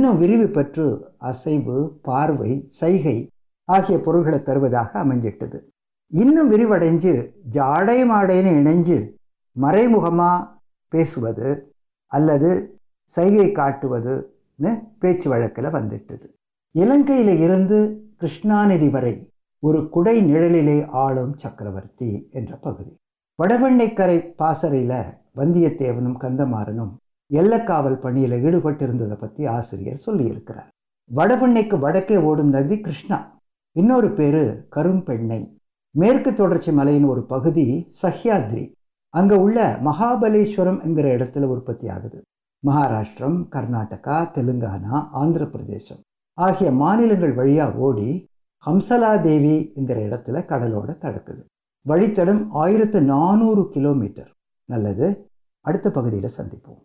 இன்னும் விரிவு பெற்று அசைவு பார்வை சைகை ஆகிய பொருள்களை தருவதாக அமைஞ்சிட்டது இன்னும் விரிவடைஞ்சு ஜாடை மாடைன்னு இணைஞ்சு மறைமுகமாக பேசுவது அல்லது சைகை காட்டுவதுன்னு பேச்சு வழக்கில் வந்துட்டது இலங்கையில் இருந்து கிருஷ்ணாநிதி வரை ஒரு குடை நிழலிலே ஆளும் சக்கரவர்த்தி என்ற பகுதி வடவெண்ணைக்கரை பாசறையில் வந்தியத்தேவனும் கந்தமாறனும் எல்லக்காவல் பணியில் ஈடுபட்டிருந்ததை பற்றி ஆசிரியர் சொல்லியிருக்கிறார் வடபெண்ணைக்கு வடக்கே ஓடும் நதி கிருஷ்ணா இன்னொரு பேரு கரும்பெண்ணை மேற்கு தொடர்ச்சி மலையின் ஒரு பகுதி சஹ்யாத்ரி அங்கே உள்ள மகாபலேஸ்வரம் என்கிற இடத்துல உற்பத்தி ஆகுது மகாராஷ்டிரம் கர்நாடகா தெலுங்கானா ஆந்திர பிரதேசம் ஆகிய மாநிலங்கள் வழியாக ஓடி ஹம்சலா தேவி என்கிற இடத்துல கடலோட தடுக்குது வழித்தடம் ஆயிரத்து நானூறு கிலோமீட்டர் நல்லது அடுத்த பகுதியில் சந்திப்போம்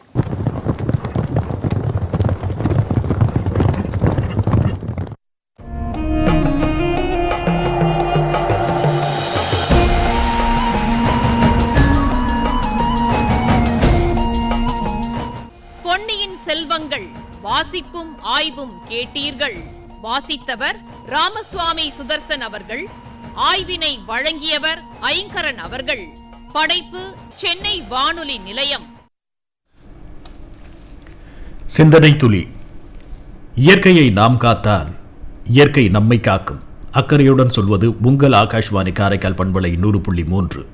பொன்னியின் செல்வங்கள் வாசிப்பும் ஆய்வும் கேட்டீர்கள் வாசித்தவர் ராமசுவாமி சுதர்சன் அவர்கள் ஆய்வினை வழங்கியவர் ஐங்கரன் அவர்கள் படைப்பு சென்னை வானொலி நிலையம் சிந்தனை துளி இயற்கையை நாம் காத்தால் இயற்கை நம்மை காக்கும் அக்கறையுடன் சொல்வது உங்கள் ஆகாஷ்வாணி காரைக்கால் பண்பலை நூறு புள்ளி மூன்று